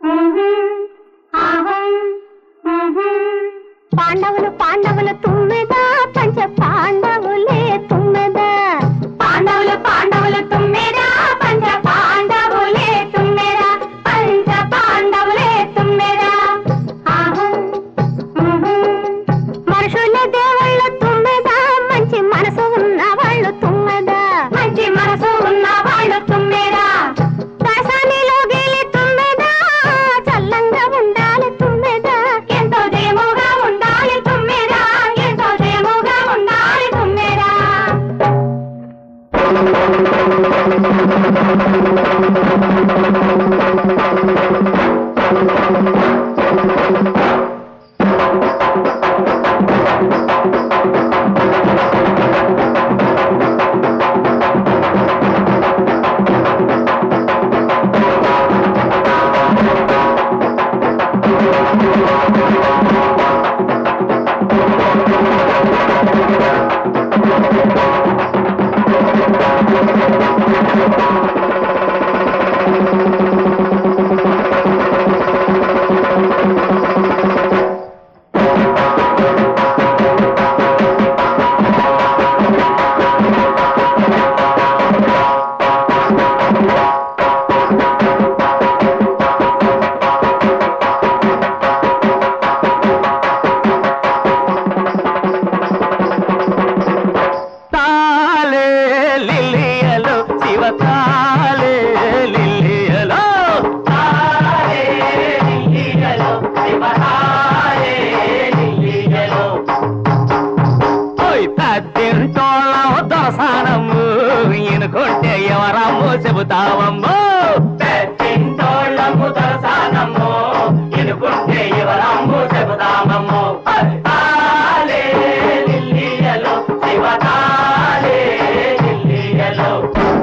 పాండవులు పాండవులు తుమ్మెద పంచ పాండవులే తుమ్మెద పాండవులు పాండవులు తుమ్మెద పంచ పాండవులే తుమ్మెద పంచ పాండవులే తుమ్మెద మనుషుల దేవుళ్ళ తుమ్మెద మంచి మనసు ఉన్న వాళ్ళు తుమ్మెద మంచి మనసు ఉన్న వాళ్ళు తుమ్మెద దశానిలో గెలి తుమ్మెద చల్లంగా ఉండాలి తుమ్మెద ఎంతో దేముగా ఉండాలి తుమ్మెద ఎంతో దేముగా ఉండాలి తుమ్మెద తాలే లిల్లియలో శివ తాలే లిల్లియలో తాలే లిల్లియలో శివ తాలే లిల్లియలో ఓయ్ పెద్దింటోళ్ళం దొరసానము ఈయనకుంటే ఎవరమ్మో చెబుతావమ్మో పెద్దింటోళ్ళము దొరసానము ఈయనకుంటే ఎవరమ్మో చెబుతామమ్మో తాలే లిల్లియలో శివ తాలే లిల్లియలో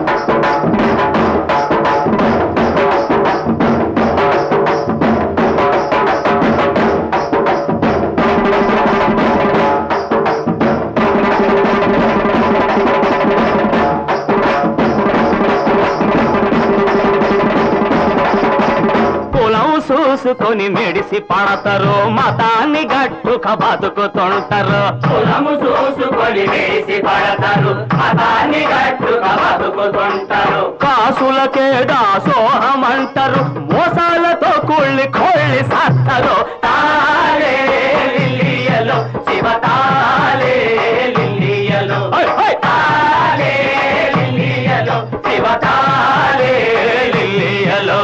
కులం చూసుకొని మెడిసి పడతారు మతాన్ని గట్టుక బతుకుతుంటారు కులము చూసుకొని మెడిసి పడతారు మతాన్ని గట్టుక బతుకుతుంటారు కాసులకే దాసోహం అంటారు మోసాలతో కుళ్ళి కొళ్ళి సత్తరు తాలే లిల్లియలో శివ తాలే లిల్లియలో తాలే లిల్లియలో శివ తాలే లిల్లియలో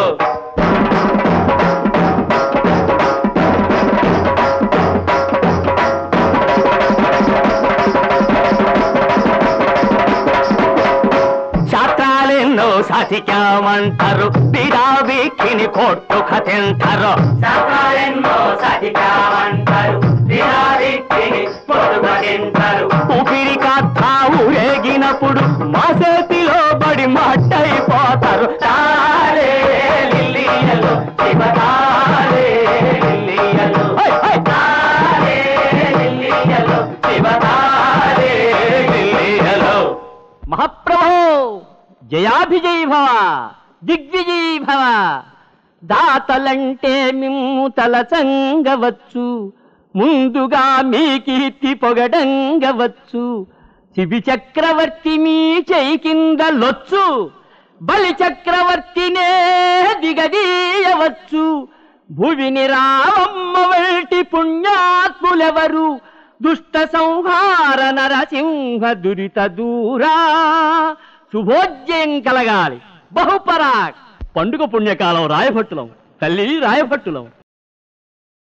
శాస్త్రాలెన్నో సతికామంటారు బిరాబిక్కిని కొట్టుక తింటారు శాస్త్రాలెన్నో సతికామంటారు బిరాబిక్కిని కొట్టుక తింటారు ఊపిరి కథ ఊరేగినప్పుడు మా చేతిలో బడి మట్టయిపోతారు తారే లిల్లియలు శివ తారే లిల్లియలు తారే లిల్లియలు శివ తారే లిల్లియలు మహాప్రభో జయాభిజయీ భవ దిగ్విజయీ భవ దాతలంటే మిమ్ము తలచంగవచ్చు ముందుగా మీ కీర్తి పొగడంగవచ్చు శిబి చక్రవర్తి మీ చేయి కింద లొచ్చు బలి చక్రవర్తినే దిగదీయవచ్చు భువిని రావమ్మ వంటి పుణ్యాత్ములెవరు దుష్ట సంహార నరసింహ దురిత దూరా శుభోజ్జయం కలగాలి బహుపరాక్ పండుగ పుణ్యకాలం రాయభట్టులం తల్లి రాయభట్టులం